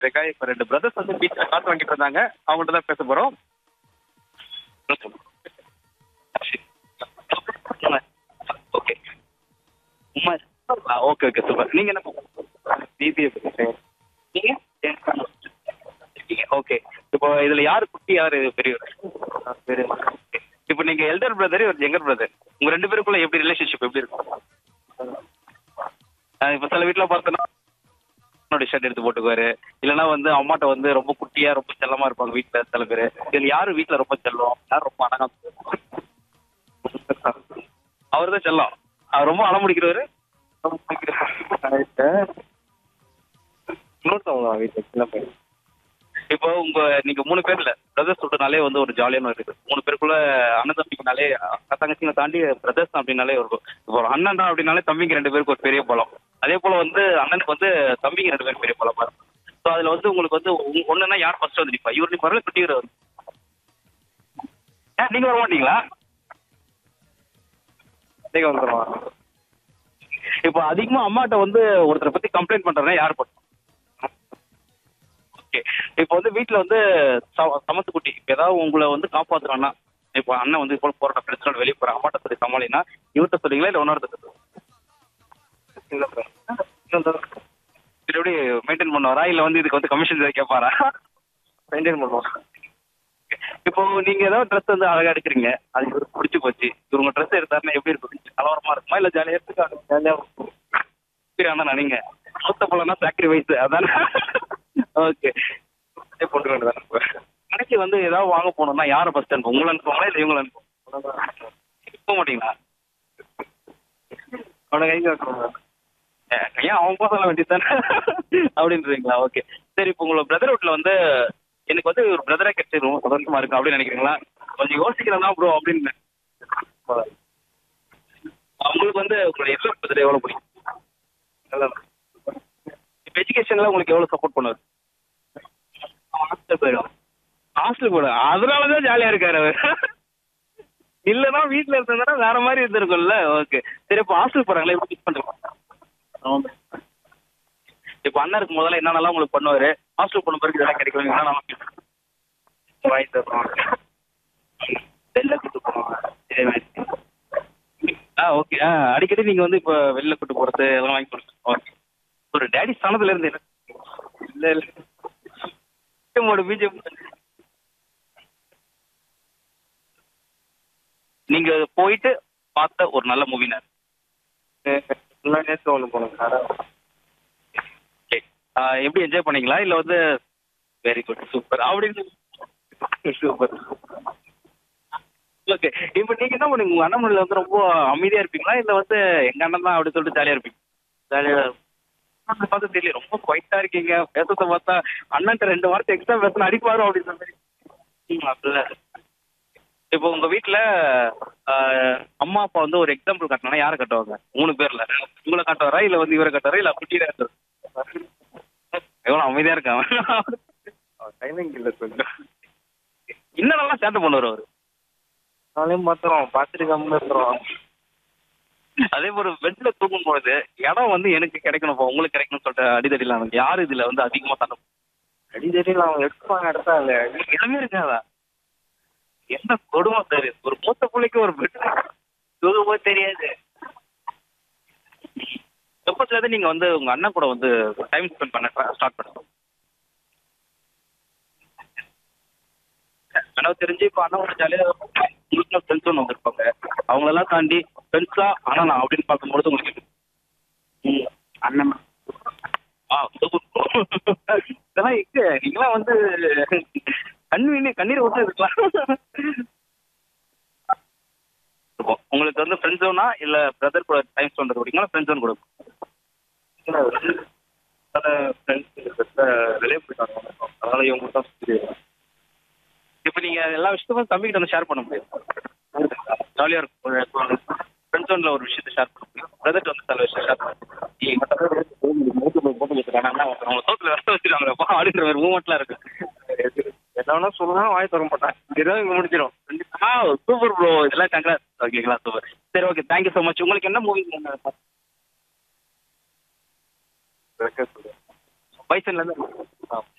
இருக்கா இப்போ ரெண்டு பிரதர்ஸ் வந்து பீச்சில் காசு வாங்கிட்டு இருந்தாங்க அவங்கள்ட்ட தான் பேச போகிறோம் okay Umar okay okay super நீங்கள் என்ன பிபிஏ நீங்கள் ஓகே இப்போ இதில் யார் குட்டி யார் பெரியவர் பெரியவர் இப்போ நீங்கள் எல்டர் பிரதர் ஒரு யங்கர் பிரதர் உங்கள் ரெண்டு பேருக்குள்ள எப்படி ரிலேஷன்ஷிப் எப்படி இருக்கும் இப்போ சில வீட்டில் பார்த்தோன்னா என்னோட ஷர்ட் எடுத்து போட்டுக்குவாரு இல்லைன்னா வந்து அம்மாட்ட வந்து ரொம்ப குட்டியா ரொம்ப செல்லமா இருப்பாங்க வீட்டுல சில பேர் இதுல யாரு வீட்டுல ரொம்ப செல்லம் யார் ரொம்ப அழகா அவர் தான் செல்லம் அவர் ரொம்ப அடம் முடிக்கிறவரு இன்னொருத்தவங்க வீட்டில் சின்ன பையன் இப்போ உங்க நீங்க மூணு பேர்ல பிரதர்ஸ் சொல்றதுனாலே வந்து ஒரு ஜாலியான இருக்குது மூணு பேருக்குள்ள அண்ணன் தம்பிக்குனாலே அக்கா தங்கச்சிங்களை தாண்டி பிரதர்ஸ் அப்படின்னாலே இருக்கும் இப்போ ஒரு அண்ணன் தான் அப்படின்னாலே தம்பிங்க ரெண்டு பேருக்கு ஒரு பெரிய பலம் அதே போல வந்து அண்ணனுக்கு வந்து தம்பிங்க ரெண்டு பேரும் பெரிய பலமா இருக்கும் ஸோ அதுல வந்து உங்களுக்கு வந்து ஒ- ஒண்ணுன்னா யார் ஃபர்ஸ்ட் வந்து நிப்பா இவர் நிப்பாரு குட்டி இவர் வந்து ஏன் நீங்க வர மாட்டீங்களா நீங்க வந்துடுவான் இப்போ அதிகமா அம்மாட்ட வந்து ஒருத்தரை பத்தி கம்ப்ளைண்ட் பண்றதுனா யார் பண்ணும் ஓகே இப்போ வந்து வீட்ல வந்து ச- சமத்து குட்டி இப்போ ஏதாவது உங்களை வந்து காப்பாத்துறான்னா இப்போ அண்ணன் வந்து இப்போ போராட்ட பிரச்சனை வெளியே போற அம்மாட்ட சொல்லி சமாளினா இவர்கிட்ட சொல்றீங்களா இல்லை இன்னொருத்தர் சின்ன பையன் இன்னொருத்தவங்க சரி எப்படி மெயின்டைன் பண்ணுவாரா இல்லை வந்து இதுக்கு வந்து கமிஷன் கேட்பாரா மெயின்டைன் பண்ணுவான் இப்போ நீங்க ஏதாவது ட்ரெஸ் வந்து அழகா எடுக்கிறீங்க அது இவருக்கு பிடிச்சி போச்சு இவங்க ட்ரெஸ் எடுத்தாருன்னா எப்படி இருக்கும் கொஞ்சம் கலவரமா இருக்குமா இல்லை ஜாலியாக எடுத்துக்காங்க ஜாலியாக அண்ணா நீங்க மூத்த போலன்னா சாக்ரிஃபைஸ் அதானே ஓகே போட்டு வேண்டியதானே கடைக்கு வந்து ஏதாவது வாங்க போகணும்னா யாரை ஃபர்ஸ்ட் அனுப்பும் உங்களை அனுப்புவாங்களா இல்லை இவங்களை அனுப்புவோம் போக மாட்டீங்களா அவனை கை காட்டுவாங்க ஏன் ஏன் அவன் போக சொல்ல வேண்டியதானே அப்படின்றீங்களா ஓகே சரி இப்போ உங்களோட பிரதர் வீட்டில் வந்து எனக்கு வந்து ஒரு பிரதரா கிடைச்சி ரொம்ப சந்தோஷமா இருக்கும் அப்படின்னு நினைக்கிறீங்களா கொஞ்சம் யோசிக்கிறதா ப்ரோ அப்படின்னு உங்களுக்கு வந்து உங்களுடைய எவ்வளோ பிரதர் எவ்வளோ பிடிக்கும் நல்லா இப்போ எஜுகேஷனில் உங்களுக்கு எவ்வளோ சப்போர்ட் பண்ணுவார் ஹாஸ்டல் போயிடும் ஹாஸ்டலுக்கு போட அதனால தான் ஜாலியாக இருக்காரு அவர் இல்லைன்னா வீட்டில் இருந்ததுன்னா வேற மாதிரி இருந்திருக்கும்ல ஓகே சரி இப்போ ஹாஸ்டல் போகிறாங்களே எப்படி மிஸ் பண்ணுறோம் இப்போ அண்ணனுக்கு முதல்ல என்னென்னலாம் உங்களுக்கு பண்ணுவார் ஹாஸ்டல் போன பிறகு இதெல்லாம் கிடைக்கும் என்னென்னலாம் வாங்கி தருவான் வெளில கூட்டு போவாங்க இதே மாதிரி ஆ ஓகே ஆ அடிக்கடி நீங்கள் வந்து இப்போ வெளில கூட்டு போகிறது அதெல்லாம் வாங்கி கொடுத்து ஓகே ஒரு டேடி ஸ்தானத்துல இருந்து என்ன இல்லை இல்லை பிஜிஎம்மோட பிஜிஎம் நீங்க போயிட்டு பார்த்த ஒரு நல்ல மூவினா ஃபுல்லாக நேற்று ஒன்று போனோம் சார் ஓகே எப்படி என்ஜாய் பண்ணீங்களா இல்லை வந்து வெரி குட் சூப்பர் அப்படின்னு சூப்பர் ஓகே இப்போ நீங்க என்ன பண்ணுங்க உங்க அண்ணன் வந்து ரொம்ப அமைதியா இருப்பீங்களா இல்லை வந்து எங்க அண்ணன் தான் அப்படி சொல்லிட்டு ஜாலியா இருப்பீங்க ஜாலியாக அண்ணனை பார்த்து தெரியல ரொம்ப குவைட்டா இருக்கீங்க பேசுறத பார்த்தா அண்ணன்ட்ட ரெண்டு வார்த்தை எக்ஸ்ட்ரா பேசணும் அடிப்பாரு அப்படின்னு சொல்லி அப்படிலாம் இப்போ உங்க வீட்ல ஆஹ், அம்மா அப்பா வந்து ஒரு எக்ஸாம்பிள் காட்டினா யாரை கட்டுவாங்க மூணு பேர்ல உங்களை காட்டுவாரா இல்ல வந்து இவரை காட்டுவாரா இல்ல குட்டியில எவ்வளவு அமைதியா இருக்கான் டைமிங் இல்லை கொஞ்சம் இன்னும் சேட்டை பண்ணுவார் அவரு நாளையும் பார்த்துருவோம் பார்த்துட்டு கம்மி இருந்துருவோம் அதே போல பெட்ல தூங்கும் பொழுது இடம் வந்து எனக்கு கிடைக்கணும் உங்களுக்கு கிடைக்கணும்னு சொல்லிட்டு அடிதடிலாம் எனக்கு யாரு இதுல வந்து அதிகமா சண்டை அடி தெரியல அவங்க எடுப்பாங்க எடுத்தா இல்லை இடமே இருக்காதா என்ன கொடுமை சார் ஒரு மூத்த பிள்ளைக்கு ஒரு பெட் தூங்கும்போது தெரியாது எப்பத்துல இருந்து நீங்க வந்து உங்க அண்ணன் கூட வந்து டைம் ஸ்பெண்ட் பண்ண ஸ்டார்ட் பண்ணுங்க எனக்கு தெரிஞ்சு இப்போ அண்ணன் ஒரு ஜாலியாக உங்களுக்கு ஃப்ரெண்ட்ஸ் ஒன்று வந்திருப்பாங்க அவங்களெல்லாம் தாண்டி ஃப்ரெண்ட்ஸா அண்ணனா அப்படின்னு பார்க்கும்பொழுது உங்களுக்கு எப்படி? ம் அண்ணன் ஆ சூப்பர் இதெல்லாம் எங்க நீங்களாம் வந்து கண்ணீர் கண்ணீர் விட்டு இருக்கலாம் இருக்கும். உங்களுக்கு வந்து ஃப்ரெண்ட் ஜோனா இல்ல பிரதர் கூட டைம் ஸ்பெண்ட் கொடுங்களா ஃப்ரெண்ட் ஜோன் கூட ஃப்ரெண்ட்ஸ் பெருசாக வெளியே போயிட்டாங்க அதனால இவங்க தான் சுற்றி இப்போ நீங்க எல்லா விஷயத்தையும் தம்பிக்கிட்ட வந்து ஷேர் பண்ண முடியாது ஜாலியா இருக்கும் ஃப்ரெண்ட் ஜோன்ல ஒரு விஷயத்தை ஷேர் பண்ண முடியும் பிரதர்ட்ட வந்து சில விஷயம் ஷேர் பண்ண முடியும் மூட்டு போய் போட்டு வச்சுருக்காங்க அவங்க சோத்துல ரசம் வச்சிருக்காங்க அப்படின்ற ஒரு மூமெண்ட்லாம் இருக்கு என்ன வேணா சொல்லலாம் வாய் தர மாட்டேன் இருபது இங்கே முடிச்சிடும் ஆ சூப்பர் ப்ரோ இதெல்லாம் கங்க்ராஸ் ஓகேங்களா சூப்பர் சரி ஓகே தேங்க்யூ ஸோ மச் உங்களுக்கு என்ன மூவி பைசன்ல இருந்து பைசன்ல இருந்து ஆ.